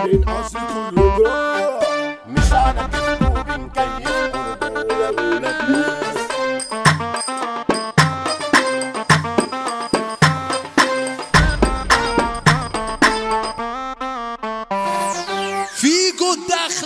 من قصر كله جراح مش على كيفكو بنكيف قربونا ولاد ناس فيجو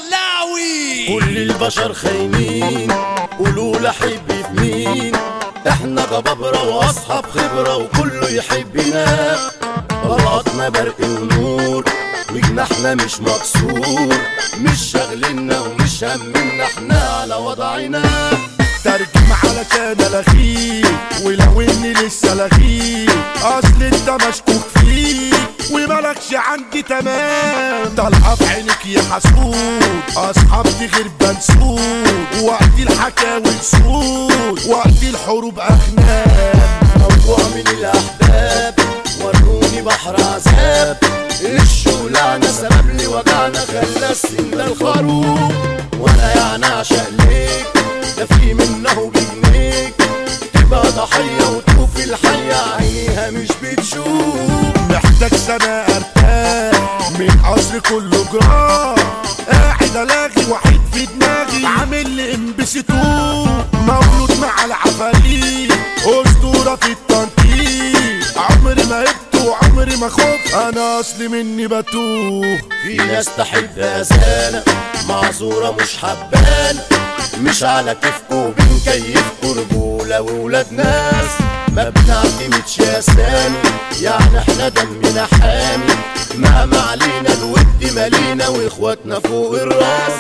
الدخلاوي كل البشر خاينين قولوا لحب في مين احنا جبابرة واصحاب خبرة وكله يحبنا طلقاتنا برق ونور وجناحنا مش مكسور مش شاغلنا ومش همنا احنا على وضعنا ترجم علشان الغيك ولو اني لسه لغيك اصل انت مشكوك فيك وملكش عندي تمام طالعه في عينك يا حسود اصحابتي غير بنسود وقت الحكاوي سود وقت الحروب اخنام موضوع من الاحباب وروني بحر عذاب الشغلانة سبب لي وجعنا خلى السن ده الخروف وانا يعني عشق ليك ده في منه بجنيك تبقى ضحية وتشوف الحية عينيها مش بتشوف محتاج سنة ارتاح من قصر كله جراح قاعد الاغي وحيد في دماغي عامل لي ام بي سي 2 مولود مع العفاريت اسطورة في التنطيط عمري ما هبت وعمري ما خفت انا اصلي مني بتوه في ناس تحب أذانا معذورة مش حبانا مش على كيفكو بنكيفكو رجولة وولاد ناس ما بنعتمدش يا سامي يعني احنا دمنا حامي مهما علينا الود مالينا واخواتنا فوق الراس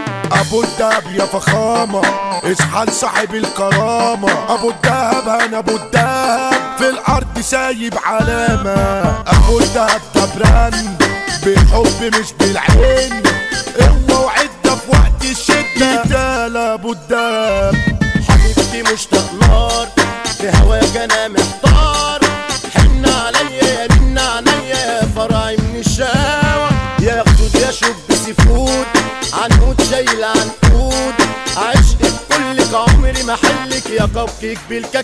ابو الدهب يا فخامة اصحى لصاحب الكرامة ابو الدهب انا ابو الدهب في الارض سايب علامة ابو الدهب ده براند بالحب مش بالعين قوة وعدة في وقت الشدة يتقال ابو الدهب حبيبتي مشتاق نار في هواك انا محتار حن عليا يا رن عليا يا فرعي من الشهوة يا خدود يا شب سيفود عنقود شايل عنقود عشق بكلك عمري ما حلك يا كب كيك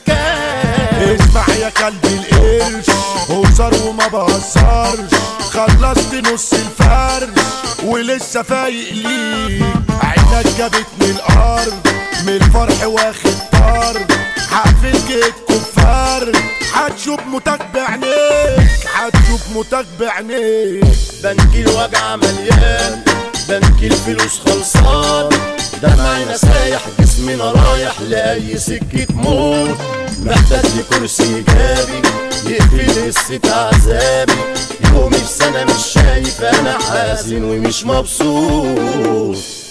بالكاكاو اسمع يا كلب القرش هزار وما بهزرش خلصت نص الفرش ولسه فايق ليك عينك جابتني الارض من الفرح واخد طرد حقفل جيت كفار هتشوف موتك بعينيك هتشوف موتك بعينيك بنك الوجع مليان بنك الفلوس خلصان دمعنا سايح جسمنا رايح لأي سكة موت محتاج لكرسي إيجابي يقفل قصة عذابي يومي في سنة مش شايف أنا حزين ومش مبسوط